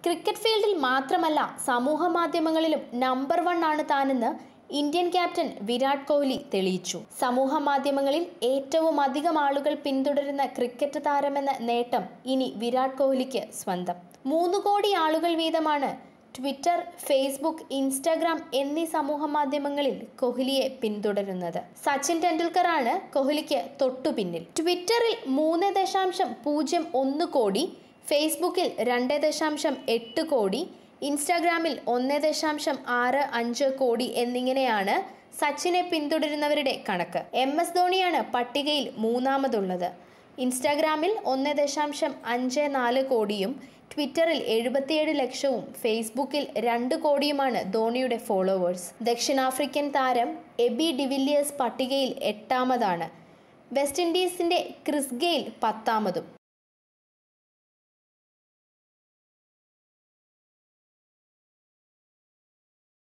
cricket ഫീൽഡിൽ മാത്രമല്ല സമൂഹ മാധ്യമങ്ങളിലും നമ്പർ വൺ ആണ് താനെന്ന് ഇന്ത്യൻ ക്യാപ്റ്റൻ വിരാട് കോഹ്ലി തെളിയിച്ചു സമൂഹ മാധ്യമങ്ങളിൽ ഏറ്റവും അധികം ആളുകൾ പിന്തുടരുന്ന ക്രിക്കറ്റ് താരമെന്ന നേട്ടം ഇനി വിരാട് കോഹ്ലിക്ക് സ്വന്തം മൂന്ന് കോടി ആളുകൾ വീതമാണ് ട്വിറ്റർ ഫേസ്ബുക്ക് ഇൻസ്റ്റാഗ്രാം എന്നീ സമൂഹ മാധ്യമങ്ങളിൽ കോഹ്ലിയെ പിന്തുടരുന്നത് സച്ചിൻ ടെണ്ടുൽക്കറാണ് കോഹ്ലിക്ക് തൊട്ടു പിന്നിൽ ട്വിറ്ററിൽ മൂന്ന് ദശാംശം പൂജ്യം ഒന്ന് കോടി ഫേസ്ബുക്കിൽ രണ്ട് ദശാംശം എട്ട് കോടി ഇൻസ്റ്റാഗ്രാമിൽ ഒന്ന് ദശാംശം ആറ് അഞ്ച് കോടി എന്നിങ്ങനെയാണ് സച്ചിനെ പിന്തുടരുന്നവരുടെ കണക്ക് എം എസ് ധോണിയാണ് പട്ടികയിൽ മൂന്നാമതുള്ളത് ഇൻസ്റ്റാഗ്രാമിൽ ഒന്ന് ദശാംശം അഞ്ച് നാല് കോടിയും ട്വിറ്ററിൽ എഴുപത്തിയേഴ് ലക്ഷവും ഫേസ്ബുക്കിൽ രണ്ട് കോടിയുമാണ് ധോണിയുടെ ഫോളോവേഴ്സ് ദക്ഷിണാഫ്രിക്കൻ താരം എബി ഡിവില്ലിയേഴ്സ് പട്ടികയിൽ എട്ടാമതാണ് വെസ്റ്റ് ഇൻഡീസിന്റെ ക്രിസ് ഗെയിൽ പത്താമതും